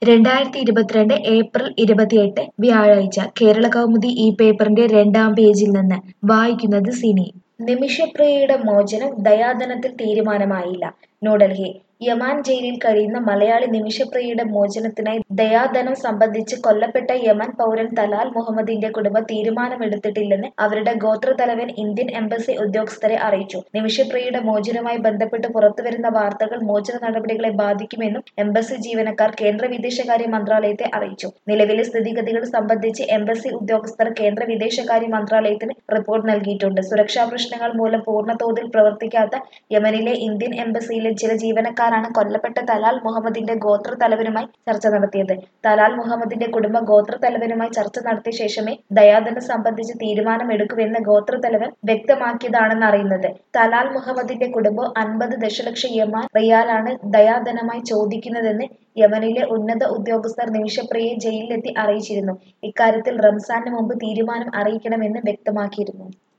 രണ്ടായിരത്തി ഇരുപത്തിരണ്ട് ഏപ്രിൽ ഇരുപത്തിയെട്ട് വ്യാഴാഴ്ച കേരള കൗമുദി ഈ പേപ്പറിന്റെ രണ്ടാം പേജിൽ നിന്ന് വായിക്കുന്നത് സിനി നിമിഷപ്രിയയുടെ മോചനം ദയാധനത്തിൽ തീരുമാനമായില്ല ന്യൂഡൽഹി യമാൻ ജയിലിൽ കഴിയുന്ന മലയാളി നിമിഷപ്രിയയുടെ മോചനത്തിനായി ദയാധനം സംബന്ധിച്ച് കൊല്ലപ്പെട്ട യമൻ പൗരൻ തലാൽ മുഹമ്മദിന്റെ കുടുംബം തീരുമാനമെടുത്തിട്ടില്ലെന്ന് അവരുടെ ഗോത്രതലവൻ ഇന്ത്യൻ എംബസി ഉദ്യോഗസ്ഥരെ അറിയിച്ചു നിമിഷപ്രിയയുടെ മോചനവുമായി ബന്ധപ്പെട്ട് പുറത്തുവരുന്ന വാർത്തകൾ മോചന നടപടികളെ ബാധിക്കുമെന്നും എംബസി ജീവനക്കാർ കേന്ദ്ര വിദേശകാര്യ മന്ത്രാലയത്തെ അറിയിച്ചു നിലവിലെ സ്ഥിതിഗതികൾ സംബന്ധിച്ച് എംബസി ഉദ്യോഗസ്ഥർ കേന്ദ്ര വിദേശകാര്യ മന്ത്രാലയത്തിന് റിപ്പോർട്ട് നൽകിയിട്ടുണ്ട് സുരക്ഷാ പ്രശ്നങ്ങൾ മൂലം പൂർണ്ണതോതിൽ പ്രവർത്തിക്കാത്ത യമനിലെ ഇന്ത്യൻ എംബസിയിലെ ചില ജീവനക്കാരാണ് കൊല്ലപ്പെട്ട തലാൽ മുഹമ്മദിന്റെ ഗോത്ര തലവനുമായി ചർച്ച നടത്തിയത് തലാൽ മുഹമ്മദിന്റെ കുടുംബ ഗോത്ര തലവനുമായി ചർച്ച നടത്തിയ ശേഷമേ ദയാധനം സംബന്ധിച്ച് തീരുമാനമെടുക്കുമെന്ന് ഗോത്ര തലവൻ വ്യക്തമാക്കിയതാണെന്ന് അറിയുന്നത് തലാൽ മുഹമ്മദിന്റെ കുടുംബം അൻപത് ദശലക്ഷം യമാൻ റിയാലാണ് ദയാധനമായി ചോദിക്കുന്നതെന്ന് യമനിലെ ഉന്നത ഉദ്യോഗസ്ഥർ നിമിഷപ്രിയയെ ജയിലിലെത്തി അറിയിച്ചിരുന്നു ഇക്കാര്യത്തിൽ റംസാന് മുമ്പ് തീരുമാനം അറിയിക്കണമെന്ന് വ്യക്തമാക്കിയിരുന്നു